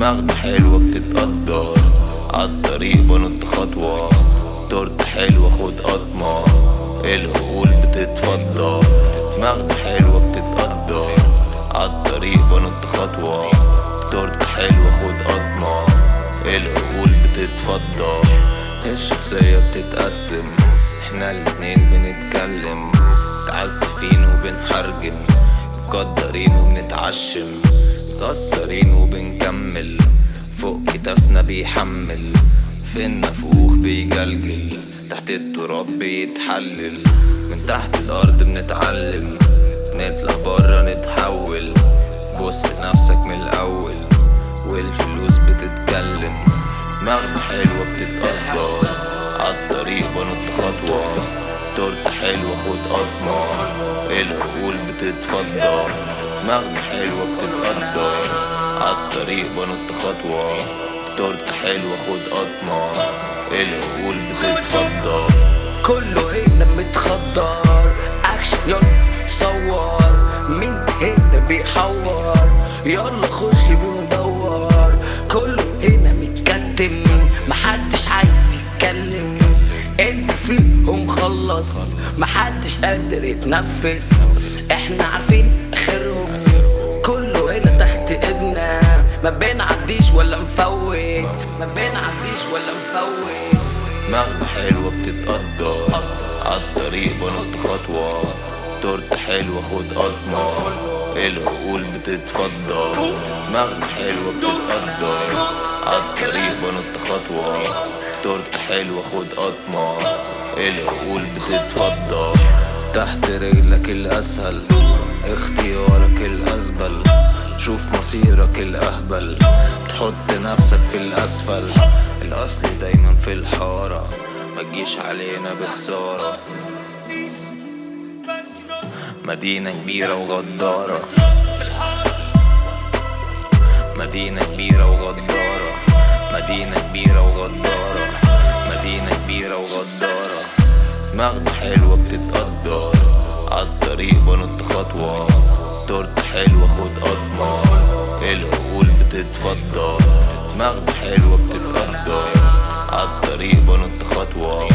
دماغنا حلوة بتتقدر عالطريق بنط خطوة تورت حلوة خد قطمة العقول بتتفضل دماغنا حلوة بتتقدر عالطريق بنط خطوة تورت حلوة خد قطمة العقول بتتفضل الشخصية بتتقسم احنا الاتنين بنتكلم متعسفين وبنحرجم مقدرين وبنتعشم متأثرين وبنكمل فوق كتافنا بيحمل في النفوخ بيجلجل تحت التراب بيتحلل من تحت الأرض بنتعلم نطلع برا نتحول بص لنفسك من الأول والفلوس بتتكلم دماغنا حلوة بتتقدر عالطريق بنط خطوة تورت حلوة خد قطمة العقول بتتفضل دماغنا حلوة بتتقدر عالطريق بنط خطوة تورت حلوة خد قطمة العقول بتتفضل كله هنا متخدر اكشن يلا صور مين هنا بيحور يلا خش وندور كله هنا متكتم محدش عايز يتكلم انسى فيهم خلص محدش قادر يتنفس احنا عارفين اخرهم كله هنا تحت ايدنا ما بنعديش ولا مفوت ما بنعديش ولا مفوت دماغنا حلوة بتتقدر عالطريق بنط خطوة تورت حلوة خد قطمة العقول بتتفضل دماغنا حلوة بتتقدر عالطريق بنط خطوة تورت حلوة خد قطمة العقول بتتفضل تحت رجلك الأسهل اختيارك الأزبل شوف مصيرك الأهبل تحط نفسك في الأسفل الأصل دايما في الحارة ما تجيش علينا بخسارة مدينة كبيرة وغدارة مدينة كبيرة وغدارة مدينة كبيرة وغدارة مدينة كبيرة وغدارة دماغنا حلوة بتتقدر عالطريق بنط خطوة تورت حلوة خد قطمة العقول بتتفضل دماغنا حلوة بتتقدر عالطريق بنط خطوة